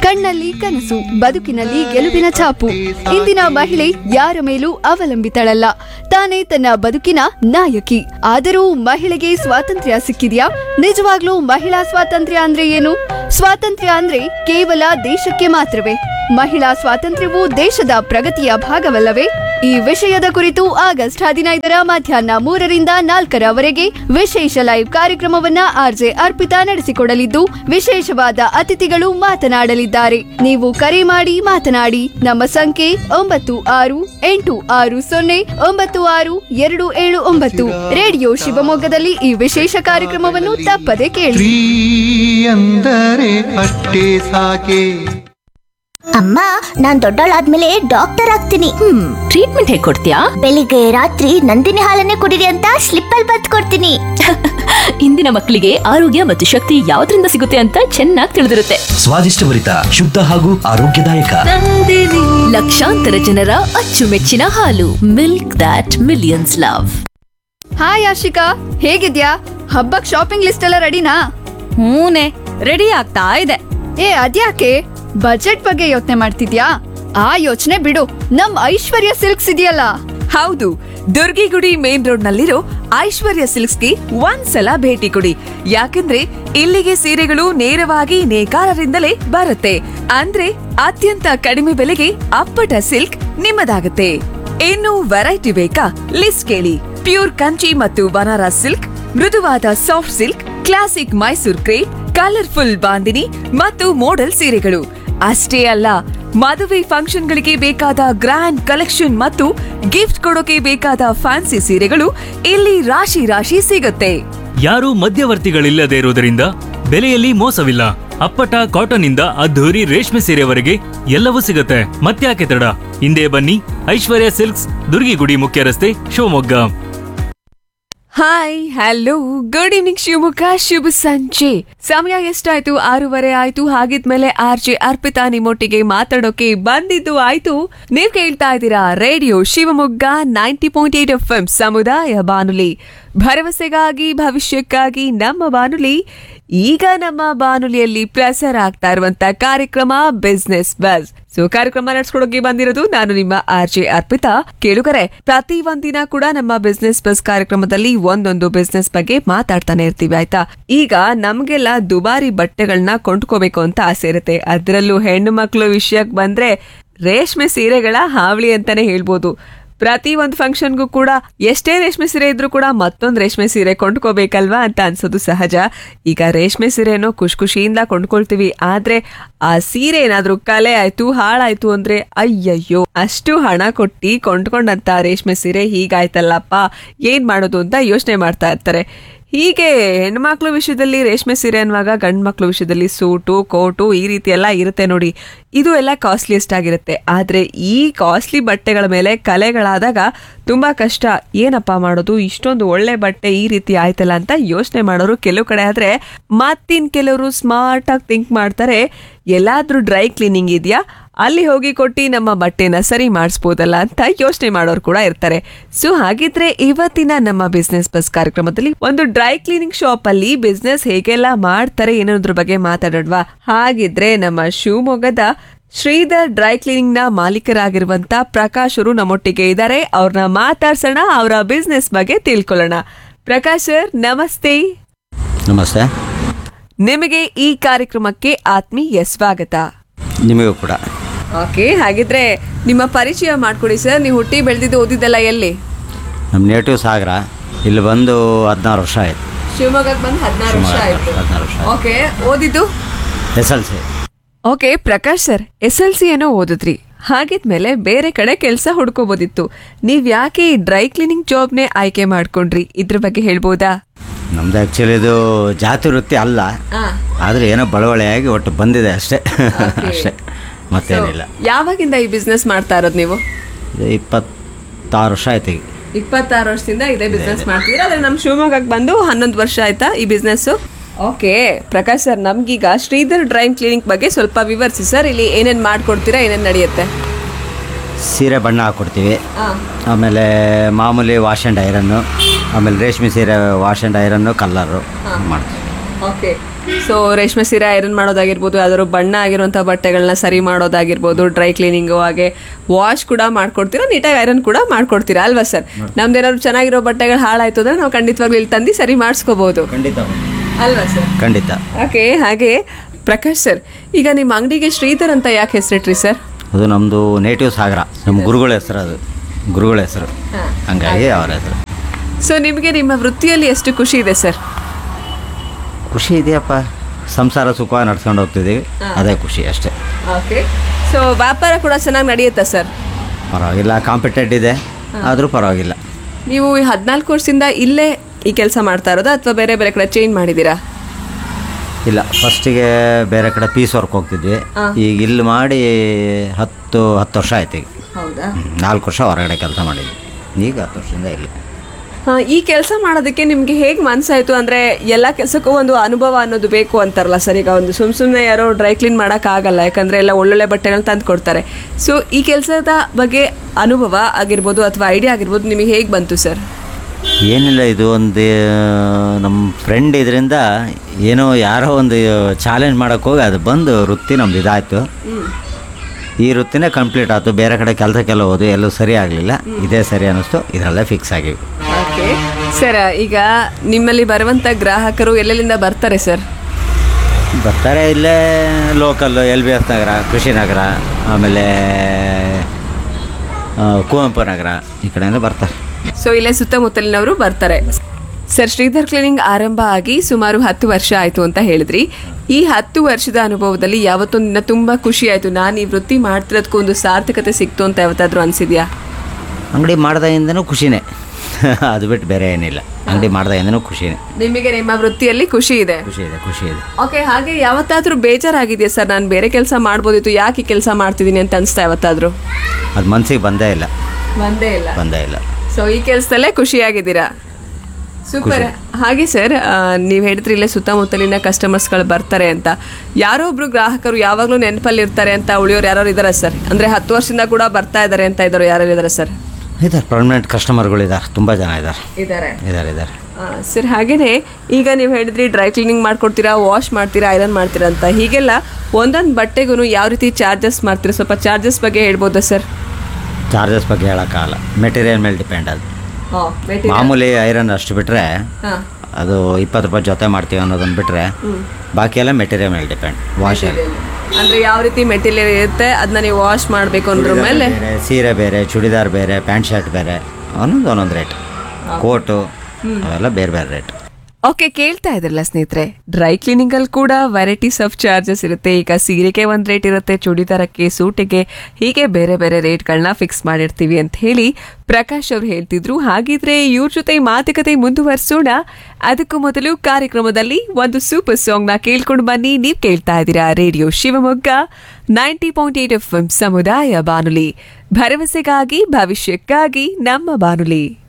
ಕಣ್ಣಲ್ಲಿ ಕನಸು ಬದುಕಿನಲ್ಲಿ ಗೆಲುವಿನ ಛಾಪು ಇಂದಿನ ಮಹಿಳೆ ಯಾರ ಮೇಲೂ ಅವಲಂಬಿತಳಲ್ಲ ತಾನೇ ತನ್ನ ಬದುಕಿನ ನಾಯಕಿ ಆದರೂ ಮಹಿಳೆಗೆ ಸ್ವಾತಂತ್ರ್ಯ ಸಿಕ್ಕಿದ್ಯಾ ನಿಜವಾಗ್ಲೂ ಮಹಿಳಾ ಸ್ವಾತಂತ್ರ್ಯ ಅಂದ್ರೆ ಏನು ಸ್ವಾತಂತ್ರ್ಯ ಅಂದ್ರೆ ಕೇವಲ ದೇಶಕ್ಕೆ ಮಾತ್ರವೇ ಮಹಿಳಾ ಸ್ವಾತಂತ್ರ್ಯವು ದೇಶದ ಪ್ರಗತಿಯ ಭಾಗವಲ್ಲವೇ ಈ ವಿಷಯದ ಕುರಿತು ಆಗಸ್ಟ್ ಹದಿನೈದರ ಮಧ್ಯಾಹ್ನ ಮೂರರಿಂದ ನಾಲ್ಕರವರೆಗೆ ವಿಶೇಷ ಲೈವ್ ಕಾರ್ಯಕ್ರಮವನ್ನ ಆರ್ಜೆ ಅರ್ಪಿತಾ ನಡೆಸಿಕೊಡಲಿದ್ದು ವಿಶೇಷವಾದ ಅತಿಥಿಗಳು ಮಾತನಾಡಲಿದ್ದಾರೆ ನೀವು ಕರೆ ಮಾಡಿ ಮಾತನಾಡಿ ನಮ್ಮ ಸಂಖ್ಯೆ ಒಂಬತ್ತು ಆರು ಎಂಟು ಆರು ಸೊನ್ನೆ ಒಂಬತ್ತು ಆರು ಎರಡು ಏಳು ಒಂಬತ್ತು ರೇಡಿಯೋ ಶಿವಮೊಗ್ಗದಲ್ಲಿ ಈ ವಿಶೇಷ ಕಾರ್ಯಕ್ರಮವನ್ನು ತಪ್ಪದೆ ಕೇಳಿ ಸ್ತ್ರೀ ಅಂದರೆ ಅಷ್ಟೇ ಸಾಕೆ ಅಮ್ಮ ನಾನ್ ದೊಡ್ಡವಳಾದ್ಮೇಲೆ ಡಾಕ್ಟರ್ ಆಗ್ತೀನಿ ಹ್ಮ್ ಟ್ರೀಟ್ಮೆಂಟ್ ಹೇಗ್ ಕೊಡ್ತೀಯಾ ಬೆಳಿಗ್ಗೆ ರಾತ್ರಿ ನಂದಿನಿ ಹಾಲನ್ನೇ ಕುಡಿರಿ ಅಂತ ಸ್ಲಿಪ್ ಅಲ್ಲಿ ಬತ್ ಕೊಡ್ತೀನಿ ಇಂದಿನ ಮಕ್ಕಳಿಗೆ ಆರೋಗ್ಯ ಮತ್ತು ಶಕ್ತಿ ಯಾವ್ದ್ರಿಂದ ಸಿಗುತ್ತೆ ಅಂತ ಚೆನ್ನಾಗಿ ತಿಳಿದಿರುತ್ತೆ ಸ್ವಾದಿಷ್ಟಭರಿತ ಶುದ್ಧ ಹಾಗೂ ಆರೋಗ್ಯದಾಯಕ ಲಕ್ಷಾಂತರ ಜನರ ಅಚ್ಚುಮೆಚ್ಚಿನ ಹಾಲು milk that millions love hi Ashika ಹೇಗಿದ್ಯಾ ಹಬ್ಬಕ್ ಶಾಪಿಂಗ್ ಲಿಸ್ಟ್ ಎಲ್ಲ ರೆಡಿನಾ ಹೂನೆ ರೆಡಿ ಆಗ್ತಾ ಇದೆ ಏ ಅದ್ಯಾಕೆ ಬಜೆಟ್ ಬಗ್ಗೆ ಯೋಚನೆ ಮಾಡ್ತಿದ್ಯಾ ಆ ಯೋಚನೆ ಬಿಡು ನಮ್ ಐಶ್ವರ್ಯ ಸಿಲ್ಕ್ಸ್ ಇದೆಯಲ್ಲ ಹೌದು ದುರ್ಗಿಗುಡಿ ಮೇನ್ ರೋಡ್ ನಲ್ಲಿರೋ ಐಶ್ವರ್ಯ ಸಿಲ್ಕ್ಸ್ಗೆ ಒಂದ್ಸಲ ಭೇಟಿ ಕೊಡಿ ಯಾಕಂದ್ರೆ ಇಲ್ಲಿಗೆ ಸೀರೆಗಳು ನೇರವಾಗಿ ನೇಕಾರರಿಂದಲೇ ಬರುತ್ತೆ ಅಂದ್ರೆ ಅತ್ಯಂತ ಕಡಿಮೆ ಬೆಲೆಗೆ ಅಪ್ಪಟ ಸಿಲ್ಕ್ ನಿಮ್ಮದಾಗುತ್ತೆ ಇನ್ನು ವೆರೈಟಿ ಬೇಕಾ ಲಿಸ್ಟ್ ಕೇಳಿ ಪ್ಯೂರ್ ಕಂಚಿ ಮತ್ತು ಬನಾರಸ್ ಸಿಲ್ಕ್ ಮೃದುವಾದ soft silk classic Mysore crepe colourful bandhani ಮತ್ತು ಮೋಡಲ್ ಸೀರೆಗಳು ಅಷ್ಟೇ ಅಲ್ಲ ಮದುವೆ ಫಂಕ್ಷನ್ಗಳಿಗೆ ಬೇಕಾದ ಗ್ರ್ಯಾಂಡ್ ಕಲೆಕ್ಷನ್ ಮತ್ತು ಗಿಫ್ಟ್ ಕೊಡೋಕೆ ಬೇಕಾದ ಫ್ಯಾನ್ಸಿ ಸೀರೆಗಳು ಇಲ್ಲಿ ರಾಶಿ ರಾಶಿ ಸಿಗುತ್ತೆ ಯಾರೂ ಮಧ್ಯವರ್ತಿಗಳಿಲ್ಲದೆ ಇರುವುದರಿಂದ ಬೆಲೆಯಲ್ಲಿ ಮೋಸವಿಲ್ಲ ಅಪ್ಪಟ ಕಾಟನ್ ಇಂದ ಅದ್ಧೂರಿ ರೇಷ್ಮೆ ಸೀರೆವರೆಗೆ ಎಲ್ಲವೂ ಸಿಗುತ್ತೆ ಮತ್ತ್ಯಾಕೆ ತಡ ಹಿಂದೆ ಬನ್ನಿ ಐಶ್ವರ್ಯ ಸಿಲ್ಕ್ಸ್ ದುರ್ಗಿಗುಡಿ ಮುಖ್ಯ ರಸ್ತೆ Shivamogga hi hello good evening Shivamogga ಶುಭ ಸಂಜೆ ಸಮಯ ಎಷ್ಟಾಯ್ತು ಆರೂವರೆ ಆಯ್ತು ಹಾಗಿದ್ಮೇಲೆ ಆರ್ ಜೆ ಅರ್ಪಿತಾ ನಿಮ್ಮೊಟ್ಟಿಗೆ ಮಾತಾಡೋಕೆ ಬಂದಿದ್ದು ಆಯ್ತು ನೀವ್ ಕೇಳ್ತಾ ಇದ್ದೀರಾ radio Shivamogga ninety point eight F M ಸಮುದಾಯ ಬಾನುಲಿ ಭರವಸೆಗಾಗಿ ಭವಿಷ್ಯಕ್ಕಾಗಿ ನಮ್ಮ ಬಾನುಲಿ ಈಗ ನಮ್ಮ ಬಾನುಲಿಯಲ್ಲಿ ಪ್ರಸಾರ ಆಗ್ತಾ ಇರುವಂತ ಕಾರ್ಯಕ್ರಮ ಬಿಸ್ನೆಸ್ ಬಸ್ ಸೊ ಕಾರ್ಯಕ್ರಮ ನಡೆಸ್ಕೊಡೋಕೆ ಬಂದಿರೋದು ನಾನು ನಿಮ್ಮ ಆರ್ ಜೆ ಅರ್ಪಿತಾ ಕೇಳುಗರೆ ಪ್ರತಿ ಒಂದಿನ ಕೂಡ ನಮ್ಮ ಬಿಸ್ನೆಸ್ ಬಸ್ ಕಾರ್ಯಕ್ರಮದಲ್ಲಿ ಒಂದೊಂದು ಬಿಸ್ನೆಸ್ ಬಗ್ಗೆ ಮಾತಾಡ್ತಾನೆ ಇರ್ತೀವಿ ಆಯ್ತಾ ಈಗ ನಮ್ಗೆಲ್ಲ ದುಬಾರಿ ಬಟ್ಟೆಗಳನ್ನ ಕೊಂಡ್ಕೋಬೇಕು ಅಂತ ಆಸೆ ಇರುತ್ತೆ ಅದರಲ್ಲೂ ಹೆಣ್ಣು ಮಕ್ಕಳು ವಿಷಯಕ್ಕೆ ಬಂದ್ರೆ ರೇಷ್ಮೆ ಸೀರೆಗಳ ಹಾವಳಿ ಅಂತಾನೆ ಹೇಳ್ಬೋದು ಪ್ರತಿ ಒಂದು ಫಂಕ್ಷನ್ಗೂ ಕೂಡ ಎಷ್ಟೇ ರೇಷ್ಮೆ ಸೀರೆ ಇದ್ರೂ ಕೂಡ ಮತ್ತೊಂದು ರೇಷ್ಮೆ ಸೀರೆ ಕೊಂಡ್ಕೋಬೇಕಲ್ವಾ ಅಂತ ಅನ್ಸೋದು ಸಹಜ ಈಗ ರೇಷ್ಮೆ ಸೀರೆನೋ ಖುಷಿ ಖುಷಿಯಿಂದ ಕೊಂಡ್ಕೊಳ್ತೀವಿ ಆದ್ರೆ ಆ ಸೀರೆ ಏನಾದ್ರೂ ಕಲೆ ಆಯ್ತು ಹಾಳಾಯ್ತು ಅಂದ್ರೆ ಅಯ್ಯಯ್ಯೋ ಅಷ್ಟು ಹಣ ಕೊಟ್ಟಿ ಕೊಂಡ್ಕೊಂಡಂತ ರೇಷ್ಮೆ ಸೀರೆ ಹೀಗಾಯ್ತಲ್ಲಪ್ಪ ಏನ್ ಮಾಡೋದು ಅಂತ ಯೋಚನೆ ಮಾಡ್ತಾ ಇರ್ತಾರೆ ಹೀಗೆ ಹೆಣ್ಮಕ್ಳು ವಿಷಯದಲ್ಲಿ ರೇಷ್ಮೆ ಸೀರೆ ಅನ್ನುವಾಗ ಗಂಡು ಮಕ್ಳು ವಿಷಯದಲ್ಲಿ ಸೂಟು ಕೋಟು ಈ ರೀತಿ ಎಲ್ಲ ಇರುತ್ತೆ ನೋಡಿ ಇದು ಎಲ್ಲ ಕಾಸ್ಟ್ಲಿಯೆಸ್ಟ್ ಆಗಿರುತ್ತೆ ಆದ್ರೆ ಈ ಕಾಸ್ಟ್ಲಿ ಬಟ್ಟೆಗಳ ಮೇಲೆ ಕಲೆಗಳಾದಾಗ ತುಂಬಾ ಕಷ್ಟ ಏನಪ್ಪ ಮಾಡೋದು ಇಷ್ಟೊಂದು ಒಳ್ಳೆ ಬಟ್ಟೆ ಈ ರೀತಿ ಆಯ್ತಲ್ಲ ಅಂತ ಯೋಚನೆ ಮಾಡೋರು ಕೆಲವು ಕಡೆ ಆದ್ರೆ ಮತ್ತಿನ್ ಕೆಲವರು ಸ್ಮಾರ್ಟ್ ಆಗಿ ಥಿಂಕ್ ಮಾಡ್ತಾರೆ ಎಲ್ಲಾದ್ರೂ ಡ್ರೈ ಕ್ಲೀನಿಂಗ್ ಇದೆಯಾ ಅಲ್ಲಿ ಹೋಗಿ ಕೊಟ್ಟು ನಮ್ಮ ಬಟ್ಟೆನ ಸರಿ ಮಾಡಿಸ್ಬೋದಲ್ಲ ಅಂತ ಯೋಚನೆ ಮಾಡೋರು ಕೂಡ ಇರ್ತಾರೆ ಸೊ ಹಾಗಿದ್ರೆ ಇವತ್ತಿನ ನಮ್ಮ ಬಿಸ್ನೆಸ್ ಬಸ್ ಕಾರ್ಯಕ್ರಮದಲ್ಲಿ ಒಂದು ಡ್ರೈ ಕ್ಲೀನಿಂಗ್ ಶಾಪ್ ಅಲ್ಲಿ ಬಿಸ್ನೆಸ್ ಹೇಗೆಲ್ಲ ಮಾಡ್ತಾರೆ ಏನೋದ್ರ ಬಗ್ಗೆ ಮಾತಾಡೋಣವಾ ಹಾಗಿದ್ರೆ ನಮ್ಮ ಶಿವಮೊಗ್ಗದ ಶ್ರೀಧರ್ ಡ್ರೈ ಕ್ಲೀನಿಂಗ್ ನ ಮಾಲೀಕರಾಗಿರುವಂತ ಪ್ರಕಾಶ್ ಅವರು ನಮ್ಮೊಟ್ಟಿಗೆ ಇದ್ದಾರೆ ಅವ್ರನ್ನ ಮಾತಾಡ್ಸೋಣ ಅವರ ಬಿಸ್ನೆಸ್ ಬಗ್ಗೆ ತಿಳ್ಕೊಳ್ಳೋಣ ಪ್ರಕಾಶ್ ಸರ್ ನಮಸ್ತೆ ನಮಸ್ತೆ ನಿಮಗೆ ಈ ಕಾರ್ಯಕ್ರಮಕ್ಕೆ ಆತ್ಮೀಯ ಸ್ವಾಗತ ನಿಮಗೂ ಕೂಡ ಓಕೆ ಹಾಗಿದ್ರೆ ನಿಮ್ಮ ಪರಿಚಯ ಮಾಡ್ಕೊಡಿ ಸರ್ ನೀವು ಹುಟ್ಟಿ ಬೆಳೆದಿದ್ದು ಓದಿದ್ದೆಲ್ಲ ಎಲ್ಲಿ ನಮ್ಮ ನೇಟಿವ್ ಸಾಗರ ಇಲ್ಲಿ ಬಂದು ಹದಿನಾರು ವರ್ಷ ಆಯ್ತು ಶಿವಮೊಗ್ಗಕ್ಕೆ ಬಂದು ಹದಿನಾರು ವರ್ಷ ಶಿವಮೊಗ್ಗ ಆಯ್ತು ಹದಿನಾರು ವರ್ಷ ಆಯ್ತು. ಓಕೆ ಓದಿದ್ದು S L C okay Prakash sir S L C ಏನೋ ಓದಿದ್ರಿ ಹಾಗಿದ್ಮೇಲೆ ಬೇರೆ ಕಡೆ ಕೆಲಸ ಹುಡ್ಕೋಬೋದಿತ್ತು ನೀವ್ ಯಾಕೆ ಈ ಡ್ರೈ ಕ್ಲೀನಿಂಗ್ ಜಾಬ್ನೇ ಆಯ್ಕೆ ಮಾಡ್ಕೊಂಡ್ರಿ ಇದ್ರ ಬಗ್ಗೆ ಹೇಳ್ಬೋದಾ ನಮ್ದು ಆ್ಯಕ್ಚುಲಿ ಇದು ಜಾತಿ ವೃತ್ತಿ ಅಲ್ಲ ಆದರೆ ಏನೋ ಬಳವಳೆಯಾಗಿ ಒಟ್ಟು ಬಂದಿದೆ ಅಷ್ಟೇ ಅಷ್ಟೇ ಮತ್ತೇನಿಲ್ಲ ಯಾವಾಗಿಂದ ಈ ಬಿಸ್ನೆಸ್ ಮಾಡ್ತಾ ಇರೋದು ನೀವು ಇದು ಇಪ್ಪತ್ತಾರು ವರ್ಷ ಆಯ್ತು ಈಗ ಇಪ್ಪತ್ತಾರು ವರ್ಷದಿಂದ ಇದೇ ಬಿಸ್ನೆಸ್ ಮಾಡ್ತೀರಾ ಆದ್ರೆ ನಮ್ಮ ಶಿವಮೊಗ್ಗಕ್ಕೆ ಬಂದು ಹನ್ನೊಂದು ವರ್ಷ ಆಯ್ತಾ ಈ ಬಿಸ್ನೆಸ್ ಓಕೆ ಪ್ರಕಾಶ್ ಸರ್ ನಮ್ಗೀಗ ಶ್ರೀಧರ್ ಡ್ರೈನ್ ಕ್ಲಿನಿಕ್ ಬಗ್ಗೆ ಸ್ವಲ್ಪ ವಿವರಿಸಿ ಸರ್ ಇಲ್ಲಿ ಏನೇನ್ ಮಾಡ್ಕೊಡ್ತೀರಾ ಏನೇನ್ ನಡೆಯುತ್ತೆ ಸೀರೆ ಬಣ್ಣ ಹಾಕ್ಕೊಡ್ತೀವಿ ಆಮೇಲೆ ಮಾಮೂಲಿ ವಾಶ್ ಆ್ಯಂಡ್ ಐರನ್ನು ಆಮೇಲೆ ರೇಷ್ಮೆ ಸೀರೆ ವಾಶ್ ಆ್ಯಂಡ್ ಐರನ್ನು ಕಲ್ಲರು ಮಾಡ್ತೀವಿ ಓಕೆ ಸೊ ರೇಷ್ಮೆ ಸೀರೆ ಐರನ್ ಮಾಡೋದಾಗಿರ್ಬೋದು ಯಾವ್ದಾದ್ರು ಬಣ್ಣ ಆಗಿರುವಂಥ ಬಟ್ಟೆಗಳನ್ನ ಸರಿ ಮಾಡೋದಾಗಿರ್ಬೋದು ಡ್ರೈ ಕ್ಲೀನಿಂಗು ಹಾಗೆ ವಾಶ್ ಕೂಡ ಮಾಡ್ಕೊಡ್ತೀರಾ ನೀಟಾಗಿ ಐರನ್ ಕೂಡ ಮಾಡ್ಕೊಡ್ತೀರಾ ಅಲ್ವಾ ಸರ್ ನಮ್ದೇನಾದ್ರು ಚೆನ್ನಾಗಿರೋ ಬಟ್ಟೆಗಳು ಹಾಳಾಯ್ತು ಅಂದ್ರೆ ನಾವು ಖಂಡಿತವಾಗ್ಲೂ ಇಲ್ಲಿ ತಂದು ಸರಿ ಮಾಡಿಸ್ಕೋಬಹುದು ಖಂಡಿತ ಅಲ್ವಾ ಸರ್ ಖಂಡಿತ ಓಕೆ ಹಾಗೆ ಪ್ರಕಾಶ್ ಸರ್ ಈಗ ನಿಮ್ಮ ಅಂಗಡಿಗೆ ಶ್ರೀಧರ್ ಅಂತ ಯಾಕೆ ಹೆಸರಿಟ್ರಿ ಸರ್ ಅದು ನಮ್ಮದು ನೇಟಿವ್ ಸಾಗರ ನಮ್ಮ ಗುರುಗಳ ಹೆಸರು ಅದು ಗುರುಗಳ ಹೆಸರು ಹಂಗಾಗಿ ಅವರ ಹೆಸರು ಸೊ ನಿಮಗೆ ನಿಮ್ಮ ವೃತ್ತಿಯಲ್ಲಿ ಎಷ್ಟು ಖುಷಿ ಇದೆ ಸರ್ ಖುಷಿ ಇದೆಯಪ್ಪ ಸಂಸಾರ ಸುಖವಾಗಿ ನಡ್ಸ್ಕೊಂಡು ಹೋಗ್ತಿದ್ದೀವಿ ಅದೇ ಖುಷಿ ಅಷ್ಟೇ ಓಕೆ ಸೊ ವ್ಯಾಪಾರ ಕೂಡ ಚೆನ್ನಾಗಿ ನಡೆಯುತ್ತಾ ಸರ್ ಪರವಾಗಿಲ್ಲ ಕಾಂಪಿಟೇಟ್ ಇದೆ ಆದರೂ ಪರವಾಗಿಲ್ಲ ನೀವು ಈ ಹದಿನಾಲ್ಕು ವರ್ಷದಿಂದ ಇಲ್ಲೇ ಈ ಕೆಲಸ ಮಾಡ್ತಾ ಇರೋದಾ ಅಥವಾ ಬೇರೆ ಬೇರೆ ಕಡೆ ಚೇಂಜ್ ಮಾಡಿದ್ದೀರಾ ಇಲ್ಲ ಫಸ್ಟಿಗೆ ಬೇರೆ ಕಡೆ ಪೀಸ್ ವರ್ಕ್ ಹೋಗ್ತಿದ್ವಿ ಈಗ ಇಲ್ಲಿ ಮಾಡಿ ಹತ್ತು ಹತ್ತು ವರ್ಷ ಆಯ್ತು ಈಗ ಹೌದಾ ಹ್ಮ್, ನಾಲ್ಕು ವರ್ಷ ಹೊರಗಡೆ ಕೆಲಸ ಮಾಡಿದ್ವಿ ಈಗ ಹತ್ತು ವರ್ಷದಿಂದ ಇಲ್ಲಿ ಈ ಕೆಲಸ ಮಾಡೋದಕ್ಕೆ ನಿಮ್ಗೆ ಹೇಗೆ ಮನ್ಸಾಯ್ತು ಅಂದ್ರೆ ಎಲ್ಲ ಕೆಲಸಕ್ಕೂ ಒಂದು ಅನುಭವ ಅನ್ನೋದು ಬೇಕು ಅಂತಾರಲ್ಲ ಸರ್ ಈಗ ಒಂದು ಸುಮ್ ಸುಮ್ಮನೆ ಯಾರೋ ಡ್ರೈ ಕ್ಲೀನ್ ಆಗಲ್ಲ ಯಾಕಂದ್ರೆ ಎಲ್ಲ ಒಳ್ಳೊಳ್ಳೆ ಬಟ್ಟೆಗಳನ್ನ ತಂದು ಕೊಡ್ತಾರೆ ಸೊ ಈ ಕೆಲಸದ ಬಗ್ಗೆ ಅನುಭವ ಆಗಿರ್ಬೋದು ಅಥವಾ ಐಡಿಯಾ ಆಗಿರ್ಬೋದು ನಿಮಗೆ ಹೇಗೆ ಬಂತು ಸರ್ ಏನಿಲ್ಲ ಇದು ಒಂದು ನಮ್ಮ ಫ್ರೆಂಡ್ ಇದರಿಂದ ಏನೋ ಯಾರೋ ಒಂದು ಚಾಲೆಂಜ್ ಮಾಡೋಕ್ಕೆ ಹೋಗಿ ಅದು ಬಂದು ವೃತ್ತಿ ನಮ್ದು ಇದಾಯಿತು ಈ ವೃತ್ತಿನೇ ಕಂಪ್ಲೀಟ್ ಆಯಿತು ಬೇರೆ ಕಡೆ ಕೆಲಸಕ್ಕೆಲ್ಲ ಹೋದು ಎಲ್ಲೂ ಸರಿ ಆಗಲಿಲ್ಲ ಇದೇ ಸರಿ ಅನ್ನಿಸ್ತು ಇದರಲ್ಲೇ ಫಿಕ್ಸ್ ಆಗಿವಿ ಓಕೆ ಸರ್ ಈಗ ನಿಮ್ಮಲ್ಲಿ ಬರುವಂತ ಗ್ರಾಹಕರು ಎಲ್ಲೆಲ್ಲಿಂದ ಬರ್ತಾರೆ ಸರ್ ಬರ್ತಾರೆ ಇಲ್ಲೇ local L B S Nagar Krishi Nagar ಆಮೇಲೆ ಆ, ಕುವೆಂಪು ನಗರ ಈ ಕಡೆಯಿಂದ ಬರ್ತಾರೆ ಸೊ ಇಲ್ಲೇ ಸುತ್ತಮುತ್ತಲಿನವರು ಬರ್ತಾರೆ ಸರ್ ಶ್ರೀಧರ್ ಕ್ಲಿನಿಂಗ್ ಆರಂಭ ಆಗಿ ಸುಮಾರು ಹತ್ತು ವರ್ಷ ಆಯಿತು ಅಂತ ಹೇಳಿದ್ರಿ ಈ ಹತ್ತು ವರ್ಷದ ಅನುಭವದಲ್ಲಿ ಯಾವತ್ತೊಂದಿನ ತುಂಬ ಖುಷಿ ಆಯಿತು ನಾನು ಈ ವೃತ್ತಿ ಮಾಡ್ತಿರೋದಕ್ಕೂ ಒಂದು ಸಾರ್ಥಕತೆ ಸಿಕ್ತು ಅಂತ ಯಾವತ್ತಾದ್ರೂ ಅನ್ಸಿದ್ಯಾ ಅಂಗಡಿ ಮಾಡ್ದಾಗಿಂದನೂ ಖುಷಿನೇ ಅದು ಬಿಟ್ಟು ಬೇರೆ ಏನಿಲ್ಲ ಅಂಗಡಿ ಮಾಡ್ದಾಗಿಂದನೂ ಖುಷಿನೇ ನಿಮಗೆ ನಿಮ್ಮ ವೃತ್ತಿಯಲ್ಲಿ ಖುಷಿ ಇದೆ ಖುಷಿ ಇದೆ ಖುಷಿ ಇದೆ ಓಕೆ ಹಾಗೆ ಯಾವತ್ತಾದ್ರೂ ಬೇಜಾರಾಗಿದೆಯಾ ಸರ್ ನಾನು ಬೇರೆ ಕೆಲಸ ಮಾಡ್ಬೋದಿತ್ತು ಯಾಕೆ ಕೆಲಸ ಮಾಡ್ತಿದ್ದೀನಿ ಅಂತ ಅನಿಸ್ತಾ ಯಾವತ್ತಾದ್ರೂ ಅದು ಮನಸ್ಸಿಗೆ ಬಂದೇ ಇಲ್ಲ ಬಂದೇ ಇಲ್ಲ ಬಂದೇ ಇಲ್ಲ ಸೊ ಈ ಕೆಲಸದಲ್ಲೇ ಖುಷಿಯಾಗಿದ್ದೀರಾ ಸೂಪರ್ ಹಾಗೆ ಸರ್ ನೀವು ಹೇಳಿದ್ರಿ ಇಲ್ಲೇ ಸುತ್ತಮುತ್ತಲಿನ ಕಸ್ಟಮರ್ಸ್ಗಳು ಬರ್ತಾರೆ ಅಂತ ಯಾರೋ ಒಬ್ರು ಗ್ರಾಹಕರು ಯಾವಾಗಲೂ ನೆನಪಲ್ಲಿ ಇರ್ತಾರೆ ಅಂತ ಉಳಿಯೋರು ಯಾರು ಇದಾರೆ ಸರ್ ಅಂದ್ರೆ ಹತ್ತು ವರ್ಷದಿಂದ ಕೂಡ ಬರ್ತಾ ಇದ್ದಾರೆ ಅಂತ ಇದ್ದಾರೆ ಯಾರು ಇದಾರೆ ಸರ್ ಇದ್ದಾರೆ ಪರ್ಮನೆಂಟ್ ಕಸ್ಟಮರ್ಗಳಿದ್ದಾರೆ ತುಂಬ ಜನ ಇದ್ದಾರೆ ಇದ್ದಾರೆ ಇದ್ದಾರೆ ಇದ್ದಾರೆ ಸರ್ ಹಾಗೇನೆ ಈಗ ನೀವು ಹೇಳಿದ್ರಿ ಡ್ರೈ ಕ್ಲೀನಿಂಗ್ ಮಾಡ್ಕೊಡ್ತೀರಾ ವಾಶ್ ಮಾಡ್ತೀರಾ ಐರನ್ ಮಾಡ್ತೀರಾ ಅಂತ ಹೀಗೆಲ್ಲ ಒಂದೊಂದು ಬಟ್ಟೆಗೂ ಯಾವ ರೀತಿ ಚಾರ್ಜಸ್ ಮಾಡ್ತೀರಾ ಸ್ವಲ್ಪ ಚಾರ್ಜಸ್ ಬಗ್ಗೆ ಹೇಳ್ಬೋದಾ ಸರ್ ಚಾರ್ಜಸ್ ಬಗ್ಗೆ ಹೇಳೋಕ್ಕಾಗಲ್ಲ ಮೆಟೀರಿಯಲ್ ಮೇಲೆ ಡಿಪೆಂಡ್ ಅದು ಮಾಮೂಲಿ ಐರನ್ ಅಷ್ಟು ಬಿಟ್ಟರೆ ಅದು ಇಪ್ಪತ್ತು ರೂಪಾಯಿ ಜೊತೆ ಮಾಡ್ತೀವಿ ಅನ್ನೋದನ್ನು ಬಿಟ್ಟರೆ ಬಾಕಿ ಎಲ್ಲ ಮೆಟೀರಿಯಲ್ ಮೇಲೆ ಡಿಪೆಂಡ್ ವಾಶ್ ಅಂದ್ರೆ ಯಾವ ರೀತಿ ಮೆಟೀರಿಯಲ್ ಇರುತ್ತೆ ಅದನ್ನ ನೀವು ವಾಶ್ ಮಾಡಬೇಕು ಅಂದ್ರ ಮೇಲೆ ಬೇರೆ ಸೀರೆ ಬೇರೆ ಚೂಡಿದಾರ್ ಬೇರೆ ಪ್ಯಾಂಟ್ ಶರ್ಟ್ ಬೇರೆ ಒಂದೊಂದು ಒಂದೊಂದು ರೇಟ್ ಕೋಟು ಅವೆಲ್ಲ ಬೇರೆ ಬೇರೆ ರೇಟ್ ಓಕೆ ಕೇಳ್ತಾ ಇದ್ರಲ್ಲ ಸ್ನೇಹಿತರೆ ಡ್ರೈ ಕ್ಲೀನಿಂಗ್ ಅಲ್ಲಿ ಕೂಡ ವೆರೈಟೀಸ್ ಆಫ್ ಚಾರ್ಜಸ್ ಇರುತ್ತೆ ಈಗ ಸೀರೆಗೆ ಒಂದ್ ರೇಟ್ ಇರುತ್ತೆ ಚೂಡಿದಾರಕ್ಕೆ ಸೂಟಿಗೆ ಹೀಗೆ ಬೇರೆ ಬೇರೆ ರೇಟ್ಗಳನ್ನ ಫಿಕ್ಸ್ ಮಾಡಿರ್ತೀವಿ ಅಂತ ಹೇಳಿ ಪ್ರಕಾಶ್ ಅವ್ರು ಹೇಳ್ತಿದ್ರು ಹಾಗಿದ್ರೆ ಇವ್ರ ಜೊತೆ ಮಾತುಕತೆ ಮುಂದುವರಿಸೋಣ ಅದಕ್ಕೂ ಮೊದಲು ಕಾರ್ಯಕ್ರಮದಲ್ಲಿ ಒಂದು ಸೂಪರ್ ಸಾಂಗ್ ನ ಕೇಳ್ಕೊಂಡು ಬನ್ನಿ ನೀವ್ ಕೇಳ್ತಾ ಇದ್ದೀರಾ radio Shivamogga ninety point eight F ಸಮುದಾಯ ಬಾನುಲಿ ಭರವಸೆಗಾಗಿ ಭವಿಷ್ಯಕ್ಕಾಗಿ ನಮ್ಮ ಬಾನುಲಿ